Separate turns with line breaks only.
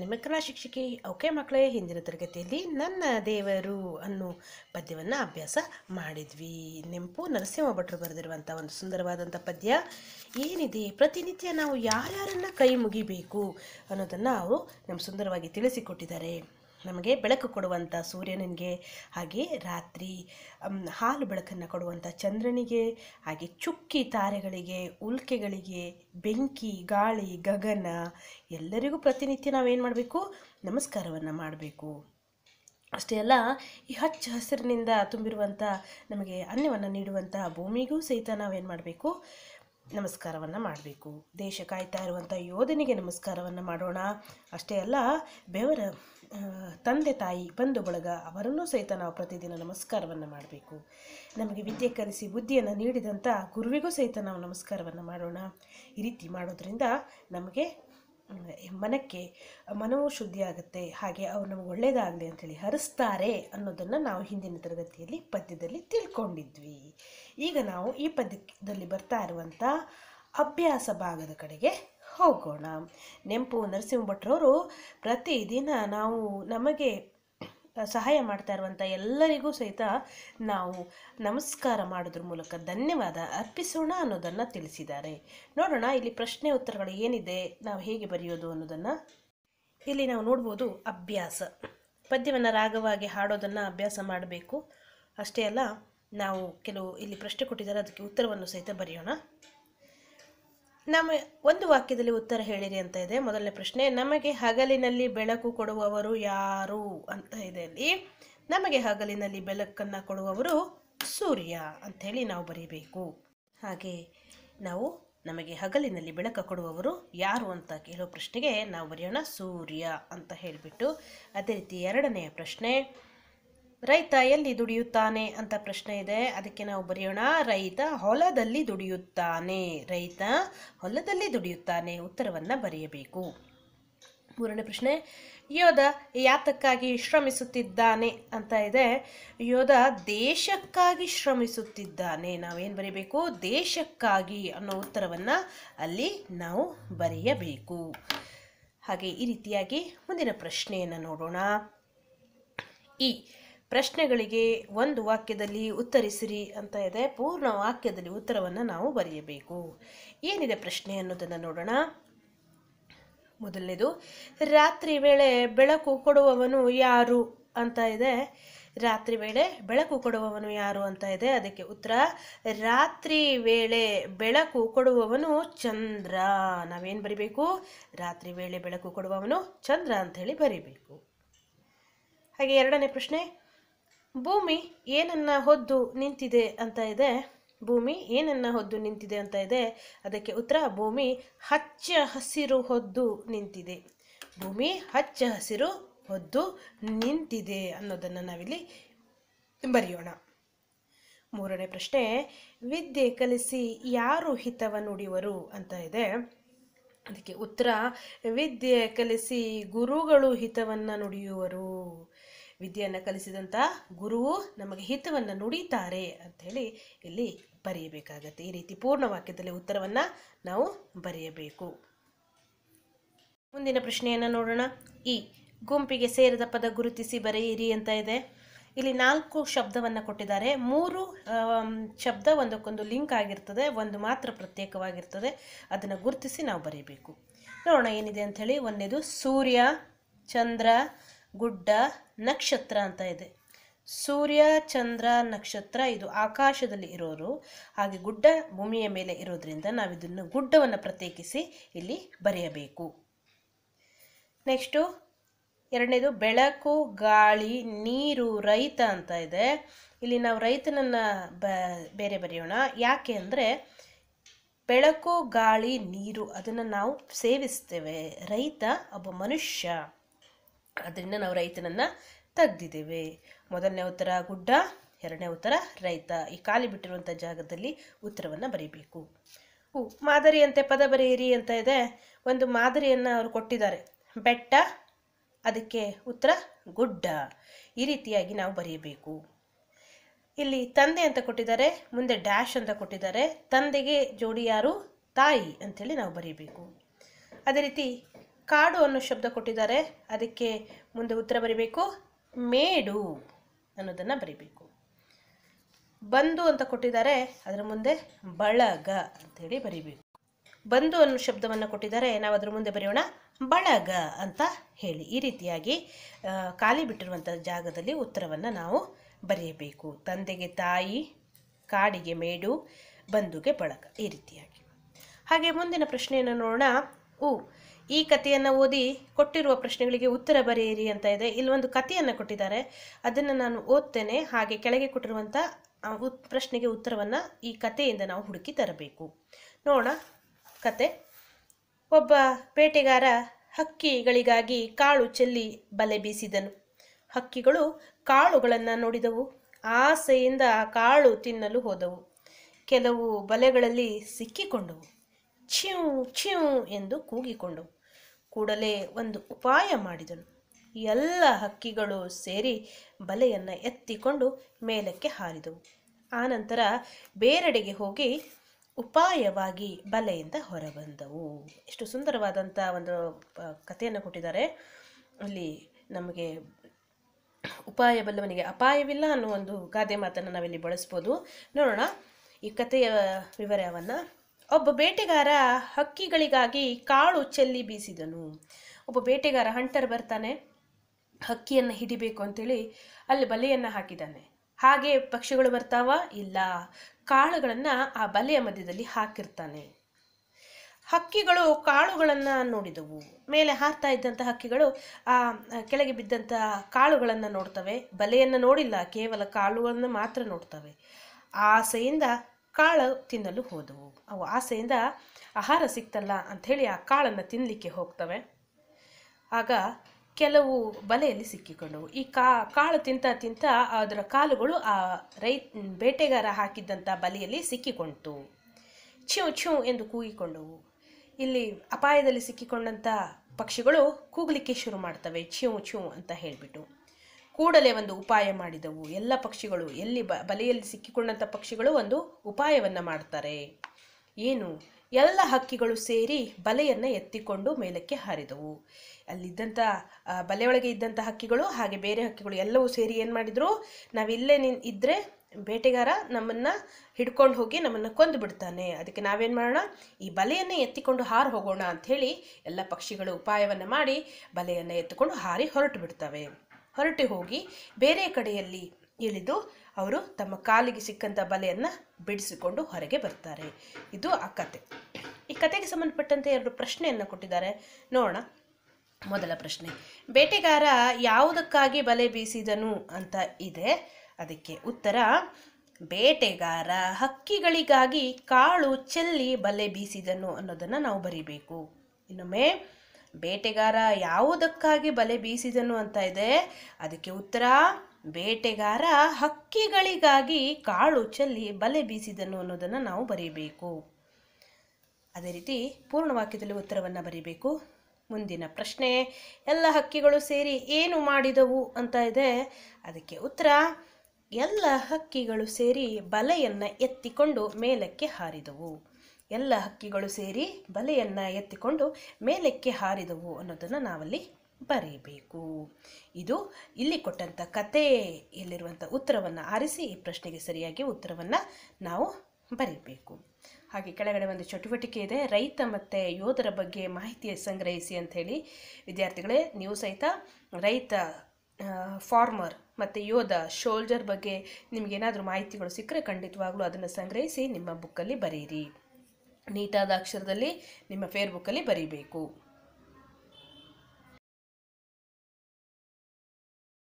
ನಿಮ್ಮ ಕಲಾ ಶಿಕ್ಷಕಿ ಓಕೆ ಮಕ್ಕಳೇ ಹಿಂದಿನ ತರಗತಿಯಲ್ಲಿ ನನ್ನ ದೇವರು ಅನ್ನೋ ಪದ್ಯವನ್ನು ಅಭ್ಯಾಸ ಮಾಡಿದ್ವಿ ನೆಂಪು ನರಸಿಂಹ ಭಟ್ರು ಬರೆದಿರುವಂಥ ಒಂದು ಸುಂದರವಾದಂಥ ಪದ್ಯ ಏನಿದೆ ಪ್ರತಿನಿತ್ಯ ನಾವು ಯಾರ್ಯಾರನ್ನ ಕೈ ಮುಗಿಬೇಕು ಅನ್ನೋದನ್ನು ಅವರು ನಮ್ಮ ಸುಂದರವಾಗಿ ತಿಳಿಸಿಕೊಟ್ಟಿದ್ದಾರೆ ನಮಗೆ ಬೆಳಕು ಕೊಡುವಂಥ ಸೂರ್ಯನಿಗೆ ಹಾಗೆ ರಾತ್ರಿ ಅಮ್, ಹಾಲು ಬೆಳಕನ್ನು ಕೊಡುವಂಥ ಚಂದ್ರನಿಗೆ ಹಾಗೆ ಚುಕ್ಕಿ ತಾರೆಗಳಿಗೆ ಉಲ್ಕೆಗಳಿಗೆ ಬೆಂಕಿ ಗಾಳಿ ಗಗನ ಎಲ್ಲರಿಗೂ ಪ್ರತಿನಿತ್ಯ ನಾವೇನು ಮಾಡಬೇಕು ನಮಸ್ಕಾರವನ್ನು ಮಾಡಬೇಕು ಅಷ್ಟೇ ಅಲ್ಲ ಈ ಹಚ್ಚ ಹಸಿರಿನಿಂದ ತುಂಬಿರುವಂಥ ನಮಗೆ ಅನ್ನವನ್ನು ನೀಡುವಂಥ ಭೂಮಿಗೂ ಸಹಿತ ನಾವೇನು ಮಾಡಬೇಕು ನಮಸ್ಕಾರವನ್ನು ಮಾಡಬೇಕು ದೇಶ ಕಾಯ್ತಾ ಇರುವಂಥ ಯೋಧನಿಗೆ ನಮಸ್ಕಾರವನ್ನು ಮಾಡೋಣ ಅಷ್ಟೇ ಅಲ್ಲ ಬೆವರ ಆ, ತಂದೆ ತಾಯಿ ಬಂಧು ಬಳಗ ಅವರನ್ನೂ ಸಹಿತ ನಾವು ಪ್ರತಿದಿನ ನಮಸ್ಕಾರವನ್ನು ಮಾಡಬೇಕು ನಮಗೆ ವಿದ್ಯೆ ಕಲಿಸಿ ಬುದ್ಧಿಯನ್ನು ನೀಡಿದಂಥ ಗುರುವಿಗೂ ಸಹಿತ ನಾವು ನಮಸ್ಕಾರವನ್ನು ಮಾಡೋಣ ಈ ರೀತಿ ಮಾಡೋದ್ರಿಂದ ನಮಗೆ ಮ್, ಮನಕ್ಕೆ ಮನವು ಶುದ್ಧಿ ಆಗುತ್ತೆ ಹಾಗೆ ಅವ್ರು ನಮಗೆ ಒಳ್ಳೆಯದಾಗಲಿ ಅಂತೇಳಿ ಹರಿಸ್ತಾರೆ ಅನ್ನೋದನ್ನು ನಾವು ಹಿಂದಿನ ತರಗತಿಯಲ್ಲಿ ಪದ್ಯದಲ್ಲಿ ತಿಳ್ಕೊಂಡಿದ್ವಿ ಈಗ ನಾವು ಈ ಪದ್ಯದಲ್ಲಿ ಬರ್ತಾ ಇರುವಂಥ ಅಭ್ಯಾಸ ಭಾಗದ ಕಡೆಗೆ ಹೋಗೋಣ ನೆಂಪು ನರಸಿಂಹ ಭಟ್ರವರು ಪ್ರತಿದಿನ ನಾವು ನಮಗೆ ಸಹಾಯ ಮಾಡ್ತಾ ಇರುವಂಥ ಎಲ್ಲರಿಗೂ ಸಹಿತ ನಾವು ನಮಸ್ಕಾರ ಮಾಡೋದ್ರ ಮೂಲಕ ಧನ್ಯವಾದ ಅರ್ಪಿಸೋಣ ಅನ್ನೋದನ್ನು ತಿಳಿಸಿದ್ದಾರೆ ನೋಡೋಣ ಇಲ್ಲಿ ಪ್ರಶ್ನೆ ಉತ್ತರಗಳು ಏನಿದೆ ನಾವು ಹೇಗೆ ಬರೆಯೋದು ಅನ್ನೋದನ್ನು ಇಲ್ಲಿ ನಾವು ನೋಡ್ಬೋದು ಅಭ್ಯಾಸ ಪದ್ಯವನ್ನು ರಾಗವಾಗಿ ಹಾಡೋದನ್ನು ಅಭ್ಯಾಸ ಮಾಡಬೇಕು ಅಷ್ಟೇ ಅಲ್ಲ ನಾವು ಕೆಲವು ಇಲ್ಲಿ ಪ್ರಶ್ನೆ ಕೊಟ್ಟಿದ್ದಾರೆ ಅದಕ್ಕೆ ಉತ್ತರವನ್ನು ಸಹಿತ ಬರೆಯೋಣ ನಮ್ಮ ಒಂದು ವಾಕ್ಯದಲ್ಲಿ ಉತ್ತರ ಹೇಳಿರಿ ಅಂತ ಇದೆ ಮೊದಲನೇ ಪ್ರಶ್ನೆ ನಮಗೆ ಹಗಲಿನಲ್ಲಿ ಬೆಳಕು ಕೊಡುವವರು ಯಾರು ಅಂತ ಇದೆ ಅಲ್ಲಿ ನಮಗೆ ಹಗಲಿನಲ್ಲಿ ಬೆಳಕನ್ನು ಕೊಡುವವರು ಸೂರ್ಯ ಅಂಥೇಳಿ ನಾವು ಬರೀಬೇಕು ಹಾಗೆ ನಾವು ನಮಗೆ ಹಗಲಿನಲ್ಲಿ ಬೆಳಕು ಕೊಡುವವರು ಯಾರು ಅಂತ ಕೇಳೋ ಪ್ರಶ್ನೆಗೆ ನಾವು ಬರೆಯೋಣ ಸೂರ್ಯ ಅಂತ ಹೇಳಿಬಿಟ್ಟು ಅದೇ ರೀತಿ ಎರಡನೆಯ ಪ್ರಶ್ನೆ ರೈತ ಎಲ್ಲಿ ದುಡಿಯುತ್ತಾನೆ ಅಂತ ಪ್ರಶ್ನೆ ಇದೆ ಅದಕ್ಕೆ ನಾವು ಬರೆಯೋಣ ರೈತ ಹೊಲದಲ್ಲಿ ದುಡಿಯುತ್ತಾನೆ ರೈತ ಹೊಲದಲ್ಲಿ ದುಡಿಯುತ್ತಾನೆ ಉತ್ತರವನ್ನು ಬರೆಯಬೇಕು ಮೂರನೇ ಪ್ರಶ್ನೆ ಯೋಧ ಯಾತಕ್ಕಾಗಿ ಶ್ರಮಿಸುತ್ತಿದ್ದಾನೆ ಅಂತ ಇದೆ ಯೋಧ ದೇಶಕ್ಕಾಗಿ ಶ್ರಮಿಸುತ್ತಿದ್ದಾನೆ ನಾವೇನು ಬರೀಬೇಕು ದೇಶಕ್ಕಾಗಿ ಅನ್ನೋ ಉತ್ತರವನ್ನು ಅಲ್ಲಿ ನಾವು ಬರೆಯಬೇಕು ಹಾಗೆ ಈ ರೀತಿಯಾಗಿ ಮುಂದಿನ ಪ್ರಶ್ನೆಯನ್ನು ನೋಡೋಣ ಈ ಪ್ರಶ್ನೆಗಳಿಗೆ ಒಂದು ವಾಕ್ಯದಲ್ಲಿ ಉತ್ತರಿಸಿರಿ ಅಂತ ಇದೆ ಪೂರ್ಣ ವಾಕ್ಯದಲ್ಲಿ ಉತ್ತರವನ್ನು ನಾವು ಬರೆಯಬೇಕು ಏನಿದೆ ಪ್ರಶ್ನೆ ಅನ್ನೋದನ್ನು ನೋಡೋಣ ಮೊದಲನೇದು ರಾತ್ರಿ ವೇಳೆ ಬೆಳಕು ಕೊಡುವವನು ಯಾರು ಅಂತ ಇದೆ ರಾತ್ರಿ ವೇಳೆ ಬೆಳಕು ಕೊಡುವವನು ಯಾರು ಅಂತ ಇದೆ ಅದಕ್ಕೆ ಉತ್ತರ ರಾತ್ರಿ ವೇಳೆ ಬೆಳಕು ಕೊಡುವವನು ಚಂದ್ರ ನಾವೇನು ಬರಿಬೇಕು ರಾತ್ರಿ ವೇಳೆ ಬೆಳಕು ಕೊಡುವವನು ಚಂದ್ರ ಅಂತ ಹೇಳಿ ಬರಿಬೇಕು ಹಾಗೆ ಎರಡನೇ ಪ್ರಶ್ನೆ ಭೂಮಿ ಏನನ್ನ ಹೊದ್ದು ನಿಂತಿದೆ ಅಂತ ಇದೆ ಭೂಮಿ ಏನನ್ನ ಹೊದ್ದು ನಿಂತಿದೆ ಅಂತ ಇದೆ ಅದಕ್ಕೆ ಉತ್ತರ ಭೂಮಿ ಹಚ್ಚ ಹಸಿರು ಹೊದ್ದು ನಿಂತಿದೆ ಭೂಮಿ ಹಚ್ಚ ಹಸಿರು ಹೊದ್ದು ನಿಂತಿದೆ ಅನ್ನೋದನ್ನು ನಾವಿಲ್ಲಿ ಬರೆಯೋಣ ಮೂರನೇ ಪ್ರಶ್ನೆ ವಿದ್ಯೆ ಕಲಿಸಿ ಯಾರು ಹಿತವ ನುಡಿಯುವರು ಅಂತ ಇದೆ ಅದಕ್ಕೆ ಉತ್ತರ ವಿದ್ಯೆ ಕಲಿಸಿ ಗುರುಗಳು ಹಿತವನ್ನು ನುಡಿಯುವರು ವಿದ್ಯೆಯನ್ನು ಕಲಿಸಿದಂಥ ಗುರುವು ನಮಗೆ ಹಿತವನ್ನು ನುಡಿತಾರೆ ಅಂಥೇಳಿ ಇಲ್ಲಿ ಬರೆಯಬೇಕಾಗತ್ತೆ ಈ ರೀತಿ ಪೂರ್ಣ ವಾಕ್ಯದಲ್ಲಿ ಉತ್ತರವನ್ನು ನಾವು ಬರೆಯಬೇಕು ಮುಂದಿನ ಪ್ರಶ್ನೆಯನ್ನು ನೋಡೋಣ ಈ ಗುಂಪಿಗೆ ಸೇರಿದ ಪದ ಗುರುತಿಸಿ ಬರೆಯಿರಿ ಅಂತ ಇದೆ ಇಲ್ಲಿ ನಾಲ್ಕು ಶಬ್ದವನ್ನು ಕೊಟ್ಟಿದ್ದಾರೆ ಮೂರು ಆಮ್, ಶಬ್ದ ಒಂದಕ್ಕೊಂದು ಲಿಂಕ್ ಆಗಿರ್ತದೆ ಒಂದು ಮಾತ್ರ ಪ್ರತ್ಯೇಕವಾಗಿರ್ತದೆ ಅದನ್ನು ಗುರುತಿಸಿ ನಾವು ಬರೀಬೇಕು ನೋಡೋಣ ಏನಿದೆ ಅಂಥೇಳಿ ಒಂದನೇದು ಸೂರ್ಯ ಚಂದ್ರ ಗುಡ್ಡ ನಕ್ಷತ್ರ ಅಂತ ಇದೆ ಸೂರ್ಯ ಚಂದ್ರ ನಕ್ಷತ್ರ ಇದು ಆಕಾಶದಲ್ಲಿ ಇರೋರು ಹಾಗೆ ಗುಡ್ಡ ಭೂಮಿಯ ಮೇಲೆ ಇರೋದ್ರಿಂದ ನಾವು ಇದನ್ನು ಗುಡ್ಡವನ್ನು ಪ್ರತ್ಯೇಕಿಸಿ ಇಲ್ಲಿ ಬರೆಯಬೇಕು ನೆಕ್ಸ್ಟು ಎರಡನೇದು ಬೆಳಕು ಗಾಳಿ ನೀರು ರೈತ ಅಂತ ಇದೆ ಇಲ್ಲಿ ನಾವು ರೈತನನ್ನು ಬ ಬೇರೆ ಬರೆಯೋಣ ಯಾಕೆ ಅಂದರೆ ಬೆಳಕು ಗಾಳಿ ನೀರು ಅದನ್ನು ನಾವು ಸೇವಿಸ್ತೇವೆ ರೈತ ಒಬ್ಬ ಮನುಷ್ಯ ಅದರಿಂದ ನಾವು ರೈತನನ್ನು ತೆಗ್ದಿದ್ದೇವೆ ಮೊದಲನೇ ಉತ್ತರ ಗುಡ್ಡ ಎರಡನೇ ಉತ್ತರ ರೈತ ಈ ಖಾಲಿ ಬಿಟ್ಟಿರುವಂಥ ಜಾಗದಲ್ಲಿ ಉತ್ತರವನ್ನು ಬರೀಬೇಕು ಹೂ ಮಾದರಿಯಂತೆ ಪದ ಬರೆಯಿರಿ ಅಂತ ಇದೆ ಒಂದು ಮಾದರಿಯನ್ನು ಅವರು ಕೊಟ್ಟಿದ್ದಾರೆ ಬೆಟ್ಟ ಅದಕ್ಕೆ ಉತ್ತರ ಗುಡ್ಡ ಈ ರೀತಿಯಾಗಿ ನಾವು ಬರೆಯಬೇಕು ಇಲ್ಲಿ ತಂದೆ ಅಂತ ಕೊಟ್ಟಿದ್ದಾರೆ ಮುಂದೆ ಡ್ಯಾಶ್ ಅಂತ ಕೊಟ್ಟಿದ್ದಾರೆ ತಂದೆಗೆ ಜೋಡಿ ಯಾರು ತಾಯಿ ಅಂಥೇಳಿ ನಾವು ಬರೀಬೇಕು ಅದೇ ರೀತಿ ಕಾಡು ಅನ್ನೋ ಶಬ್ದ ಕೊಟ್ಟಿದ್ದಾರೆ ಅದಕ್ಕೆ ಮುಂದೆ ಉತ್ತರ ಬರೀಬೇಕು ಮೇಡು ಅನ್ನೋದನ್ನು ಬರೀಬೇಕು ಬಂದು ಅಂತ ಕೊಟ್ಟಿದ್ದಾರೆ ಅದರ ಮುಂದೆ ಬಳಗ ಅಂತೇಳಿ ಬರೀಬೇಕು ಬಂದು ಅನ್ನೋ ಶಬ್ದವನ್ನು ಕೊಟ್ಟಿದ್ದಾರೆ ನಾವು ಅದರ ಮುಂದೆ ಬರೆಯೋಣ ಬಳಗ ಅಂತ ಹೇಳಿ ಈ ರೀತಿಯಾಗಿ ಆ, ಖಾಲಿ ಬಿಟ್ಟಿರುವಂಥ ಜಾಗದಲ್ಲಿ ಉತ್ತರವನ್ನು ನಾವು ಬರೆಯಬೇಕು ತಂದೆಗೆ ತಾಯಿ ಕಾಡಿಗೆ ಮೇಡು ಬಂಧುಗೆ ಬಳಗ ಈ ರೀತಿಯಾಗಿ ಹಾಗೆ ಮುಂದಿನ ಪ್ರಶ್ನೆಯನ್ನು ನೋಡೋಣ ಉ ಈ ಕಥೆಯನ್ನು ಓದಿ ಕೊಟ್ಟಿರುವ ಪ್ರಶ್ನೆಗಳಿಗೆ ಉತ್ತರ ಬರೆಯಿರಿ ಅಂತ ಇದೆ ಇಲ್ಲೊಂದು ಕಥೆಯನ್ನು ಕೊಟ್ಟಿದ್ದಾರೆ ಅದನ್ನು ನಾನು ಓದ್ತೇನೆ ಹಾಗೆ ಕೆಳಗೆ ಕೊಟ್ಟಿರುವಂಥ ಆ ಉತ್ ಪ್ರಶ್ನೆಗೆ ಉತ್ತರವನ್ನು ಈ ಕಥೆಯಿಂದ ನಾವು ಹುಡುಕಿ ತರಬೇಕು ನೋಡೋಣ ಕತೆ ಒಬ್ಬ ಬೇಟೆಗಾರ ಹಕ್ಕಿಗಳಿಗಾಗಿ ಕಾಳು ಚೆಲ್ಲಿ ಬಲೆ ಬೀಸಿದನು ಹಕ್ಕಿಗಳು ಕಾಳುಗಳನ್ನು ನೋಡಿದವು ಆಸೆಯಿಂದ ಆ ಕಾಳು ತಿನ್ನಲು ಹೋದವು ಕೆಲವು ಬಲೆಗಳಲ್ಲಿ ಸಿಕ್ಕಿಕೊಂಡವು ಚ್ಯೂ ಚ್ಯೂ ಎಂದು ಕೂಗಿಕೊಂಡವು ಕೂಡಲೇ ಒಂದು ಉಪಾಯ ಮಾಡಿದನು ಎಲ್ಲ ಹಕ್ಕಿಗಳು ಸೇರಿ ಬಲೆಯನ್ನು ಎತ್ತಿಕೊಂಡು ಮೇಲಕ್ಕೆ ಹಾರಿದವು ಆನಂತರ ಬೇರೆಡೆಗೆ ಹೋಗಿ ಉಪಾಯವಾಗಿ ಬಲೆಯಿಂದ ಹೊರಬಂದವು ಎಷ್ಟು ಸುಂದರವಾದಂಥ ಒಂದು ಆ, ಕಥೆಯನ್ನು ಕೊಟ್ಟಿದ್ದಾರೆ ಅಲ್ಲಿ ನಮಗೆ ಉಪಾಯ ಬಲ್ಲವನಿಗೆ ಅಪಾಯವಿಲ್ಲ ಅನ್ನೋ ಒಂದು ಗಾದೆ ಮಾತನ್ನು ನಾವಿಲ್ಲಿ ಬಳಸ್ಬೋದು ನೋಡೋಣ ಈ ಕಥೆಯ ವಿವರವನ್ನು ಒಬ್ಬ ಬೇಟೆಗಾರ ಹಕ್ಕಿಗಳಿಗಾಗಿ ಕಾಳು ಚೆಲ್ಲಿ ಬೀಸಿದನು ಒಬ್ಬ ಬೇಟೆಗಾರ ಹಂಟರ್ ಬರ್ತಾನೆ ಹಕ್ಕಿಯನ್ನು ಹಿಡಿಬೇಕು ಅಂತೇಳಿ ಅಲ್ಲಿ ಬಲೆಯನ್ನು ಹಾಕಿದ್ದಾನೆ ಹಾಗೆ ಪಕ್ಷಿಗಳು ಬರ್ತಾವ ಇಲ್ಲ ಕಾಳುಗಳನ್ನು ಆ ಬಲೆಯ ಮಧ್ಯದಲ್ಲಿ ಹಾಕಿರ್ತಾನೆ ಹಕ್ಕಿಗಳು ಕಾಳುಗಳನ್ನು ನೋಡಿದವು ಮೇಲೆ ಹಾರ್ತಾ ಇದ್ದಂಥ ಹಕ್ಕಿಗಳು ಆ ಆ, ಕೆಳಗೆ ಬಿದ್ದಂಥ ಕಾಳುಗಳನ್ನು ನೋಡ್ತವೆ ಬಲೆಯನ್ನು ನೋಡಿಲ್ಲ ಕೇವಲ ಕಾಳುಗಳನ್ನು ಮಾತ್ರ ನೋಡ್ತವೆ ಆಸೆಯಿಂದ ಕಾಳು ತಿನ್ನಲು ಹೋದವು ಅವು ಆಸೆಯಿಂದ ಆಹಾರ ಸಿಕ್ತಲ್ಲ ಅಂಥೇಳಿ ಆ ಕಾಳನ್ನು ತಿನ್ನಲಿಕ್ಕೆ ಹೋಗ್ತವೆ ಆಗ ಕೆಲವು ಬಲೆಯಲ್ಲಿ ಸಿಕ್ಕಿಕೊಂಡವು ಈ ಕಾ ಕಾಳು ತಿಂತ ತಿಂತ ಅದರ ಕಾಲುಗಳು ಆ ರೈ ಬೇಟೆಗಾರ ಹಾಕಿದ್ದಂಥ ಬಲೆಯಲ್ಲಿ ಸಿಕ್ಕಿಕೊಂಡಿತು ಛ್ಯೂ ಛ್ಯೂ ಎಂದು ಕೂಗಿಕೊಂಡವು ಇಲ್ಲಿ ಅಪಾಯದಲ್ಲಿ ಸಿಕ್ಕಿಕೊಂಡಂಥ ಪಕ್ಷಿಗಳು ಕೂಗಲಿಕ್ಕೆ ಶುರು ಮಾಡ್ತವೆ ಛ್ಯೂ ಛ್ಯೂ ಅಂತ ಹೇಳಿಬಿಟ್ಟು ಕೂಡಲೇ ಒಂದು ಉಪಾಯ ಮಾಡಿದವು ಎಲ್ಲ ಪಕ್ಷಿಗಳು ಎಲ್ಲಿ ಬ ಬಲೆಯಲ್ಲಿ ಸಿಕ್ಕಿಕೊಂಡಂಥ ಪಕ್ಷಿಗಳು ಒಂದು ಉಪಾಯವನ್ನು ಮಾಡ್ತಾರೆ ಏನು ಎಲ್ಲ ಹಕ್ಕಿಗಳು ಸೇರಿ ಬಲೆಯನ್ನು ಎತ್ತಿಕೊಂಡು ಮೇಲಕ್ಕೆ ಹಾರಿದವು ಅಲ್ಲಿದ್ದಂಥ ಆ, ಬಲೆಯೊಳಗೆ ಇದ್ದಂಥ ಹಕ್ಕಿಗಳು ಹಾಗೆ ಬೇರೆ ಹಕ್ಕಿಗಳು ಎಲ್ಲವೂ ಸೇರಿ ಏನು ಮಾಡಿದ್ರು ನಾವಿಲ್ಲೇ ನಿನ್ ಇದ್ದರೆ ಬೇಟೆಗಾರ ನಮ್ಮನ್ನು ಹಿಡ್ಕೊಂಡು ಹೋಗಿ ನಮ್ಮನ್ನು ಕೊಂದು ಬಿಡ್ತಾನೆ ಅದಕ್ಕೆ ನಾವೇನು ಮಾಡೋಣ ಈ ಬಲೆಯನ್ನೇ ಎತ್ತಿಕೊಂಡು ಹಾರಿ ಹೋಗೋಣ ಅಂಥೇಳಿ ಎಲ್ಲ ಪಕ್ಷಿಗಳು ಉಪಾಯವನ್ನು ಮಾಡಿ ಬಲೆಯನ್ನು ಎತ್ತಿಕೊಂಡು ಹಾರಿ ಹೊರಟು ಬಿಡ್ತವೆ ಹೊರಟು ಹೋಗಿ ಬೇರೆ ಕಡೆಯಲ್ಲಿ ಇಳಿದು ಅವರು ತಮ್ಮ ಕಾಲಿಗೆ ಸಿಕ್ಕಂಥ ಬಲೆಯನ್ನು ಬಿಡಿಸಿಕೊಂಡು ಹೊರಗೆ ಬರ್ತಾರೆ ಇದು ಆ ಕತೆ ಈ ಕತೆಗೆ ಸಂಬಂಧಪಟ್ಟಂತೆ ಎರಡು ಪ್ರಶ್ನೆಯನ್ನು ಕೊಟ್ಟಿದ್ದಾರೆ ನೋಡೋಣ ಮೊದಲ ಪ್ರಶ್ನೆ ಬೇಟೆಗಾರ ಯಾವುದಕ್ಕಾಗಿ ಬಲೆ ಬೀಸಿದನು ಅಂತ ಇದೆ ಅದಕ್ಕೆ ಉತ್ತರ ಬೇಟೆಗಾರ ಹಕ್ಕಿಗಳಿಗಾಗಿ ಕಾಳು ಚೆಲ್ಲಿ ಬಲೆ ಬೀಸಿದನು ಅನ್ನೋದನ್ನು ನಾವು ಬರಿಬೇಕು ಇನ್ನೊಮ್ಮೆ ಬೇಟೆಗಾರ ಯಾವುದಕ್ಕಾಗಿ ಬಲೆ ಬೀಸಿದನು ಅಂತ ಇದೆ ಅದಕ್ಕೆ ಉತ್ತರ ಬೇಟೆಗಾರ ಹಕ್ಕಿಗಳಿಗಾಗಿ ಕಾಳು ಚೆಲ್ಲಿ ಬಲೆ ಬೀಸಿದನು ಅನ್ನೋದನ್ನು ನಾವು ಬರೀಬೇಕು ಅದೇ ರೀತಿ ಪೂರ್ಣ ವಾಕ್ಯದಲ್ಲಿ ಉತ್ತರವನ್ನು ಬರೀಬೇಕು ಮುಂದಿನ ಪ್ರಶ್ನೆ ಎಲ್ಲ ಹಕ್ಕಿಗಳು ಸೇರಿ ಏನು ಮಾಡಿದವು ಅಂತ ಇದೆ ಅದಕ್ಕೆ ಉತ್ತರ ಎಲ್ಲ ಹಕ್ಕಿಗಳು ಸೇರಿ ಬಲೆಯನ್ನು ಎತ್ತಿಕೊಂಡು ಮೇಲಕ್ಕೆ ಹಾರಿದವು ಎಲ್ಲ ಹಕ್ಕಿಗಳು ಸೇರಿ ಬಲೆಯನ್ನು ಎತ್ತಿಕೊಂಡು ಮೇಲಕ್ಕೆ ಹಾರಿದವು ಅನ್ನೋದನ್ನು ನಾವಲ್ಲಿ ಬರೀಬೇಕು ಇದು ಇಲ್ಲಿ ಕೊಟ್ಟಂಥ ಕಥೆಯಲ್ಲಿರುವಂಥ ಉತ್ತರವನ್ನು ಆರಿಸಿ ಈ ಪ್ರಶ್ನೆಗೆ ಸರಿಯಾಗಿ ಉತ್ತರವನ್ನು ನಾವು ಬರೀಬೇಕು ಹಾಗೆ ಕೆಳಗಡೆ ಒಂದು ಚಟುವಟಿಕೆ ಇದೆ ರೈತ ಮತ್ತು ಯೋಧರ ಬಗ್ಗೆ ಮಾಹಿತಿ ಸಂಗ್ರಹಿಸಿ ಅಂಥೇಳಿ ವಿದ್ಯಾರ್ಥಿಗಳೇ ನೀವು ಸಹಿತ ರೈತ ಫಾರ್ಮರ್ ಮತ್ತು ಯೋಧ ಶೋಲ್ಜರ್ ಬಗ್ಗೆ ನಿಮಗೇನಾದರೂ ಮಾಹಿತಿಗಳು ಸಿಕ್ಕರೆ ಖಂಡಿತವಾಗ್ಲೂ ಅದನ್ನು ಸಂಗ್ರಹಿಸಿ ನಿಮ್ಮ ಬುಕ್ಕಲ್ಲಿ ಬರೆಯಿರಿ ನೀಟಾದ ಅಕ್ಷರದಲ್ಲಿ ನಿಮ್ಮ ಫೇರ್ ಬುಕ್ಕಲ್ಲಿ ಬರೀಬೇಕು